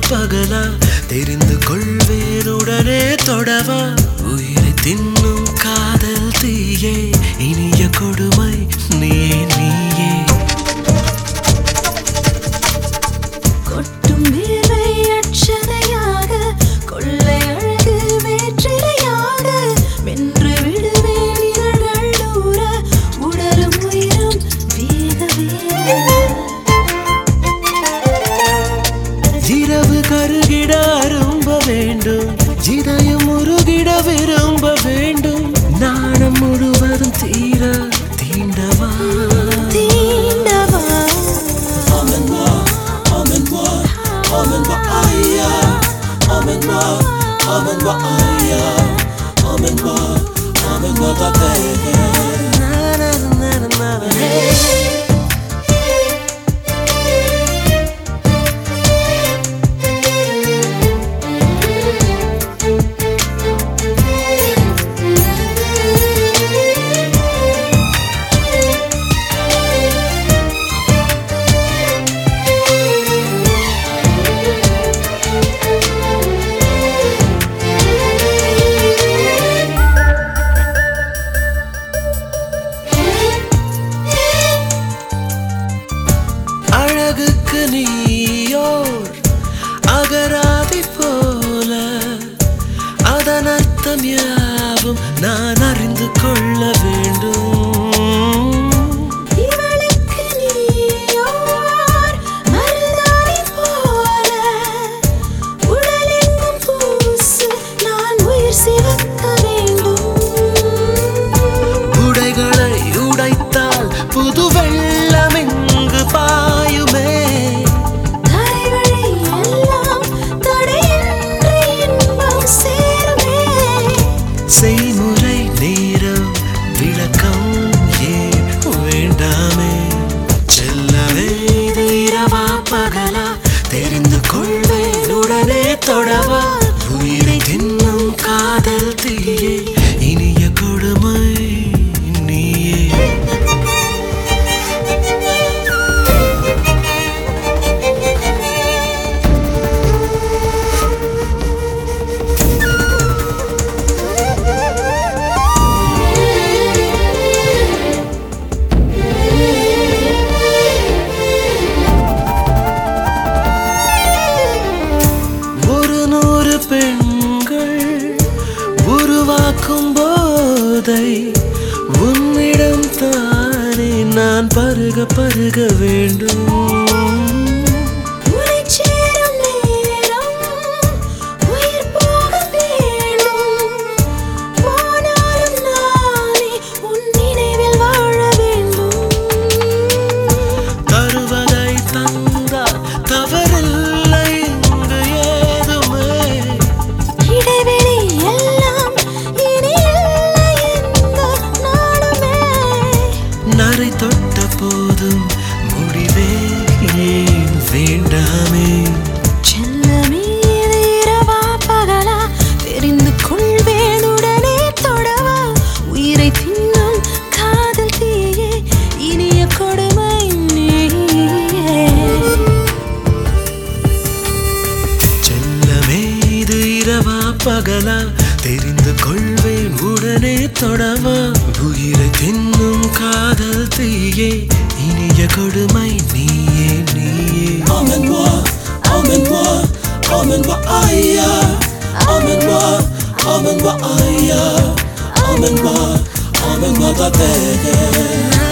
பகலா தெரிந்து கொள்வேனுடனே தொடவா உயிரை தின்னும் காதல் தீயே இனிய கொடுமை நீயே நீயே கொட்டும் வேலை அட்சதையாக கொள்ளை அழகு வேற்றிலையாக வென்று விடுவேன் இதழ்கள் ஊற உடலும் உயிரும் வேக வேக இரவு கருகிட அரும்ப வேண்டும் இதயம் உருகிட விரும்ப வேண்டும் நாணம் முழுவதும் தீர தீண்டவா தீண்டவா Na, na, na, na, na, na. அழகுக்கு நீயோர் அகராதி போல அதன் அர்த்தம் யாவும் நான் அறிந்து கொள்ள வேண்டும் இவளுக்கு நீயோர் மருதாணி போல உடலெங்கும் பூசு நான் உயிர் சிவக்க வேண்டும் உடைகளை உடைத்தால் புது வெள்ளம் இங்கு பாயுமே தரைவழி எல்லாம் தடையின்றி இன்பம் சேருமே செய்முறை நேரம் விளக்கம் ஏன் வேண்டாமே செல்லவே இது இரவா பகலா தெரிந்து கொள்வேன் உடனே தொடவா உயிரை தின்னும் காதல் தீயே இனிய கொடுமை நீயே ஒரு நூறு பெண்கள் உருவாக்கும் போதை உன்னிடம் தானே நான் பருக பருக வேண்டும் உனைச் சேரும் நேரம் உயிர் போக வேணும் போனாலும் நானே உன் நினைவில் வாழ வேண்டும் தருவதை தந்தால் தவறில்லை இங்கு ஏதுமே இடைவெளி எல்லாம் இனி இல்லை எந்த நாளுமே நரை தொட்ட போதும் முடிவே ஏன் வேண்டாமே செல்லமே இது இரவா பகலா தெரிந்து கொள்வேன் உடனே தொடவா உயிரை தின்னும் காதல் தீயே இனிய கொடுமை நீயே செல்லமே இது இரவா பகலா தெரிந்து கொள்வேன் உடனே தொடவா உயிரை தின்னும் காதல் தீயே இனிய கொடுமை நீயே நீயே Emmène-moi, emmène-moi, emmène-moi ailleurs. Emmène-moi, emmène-moi ailleurs. Emmène-moi, emmène-moi ta terre.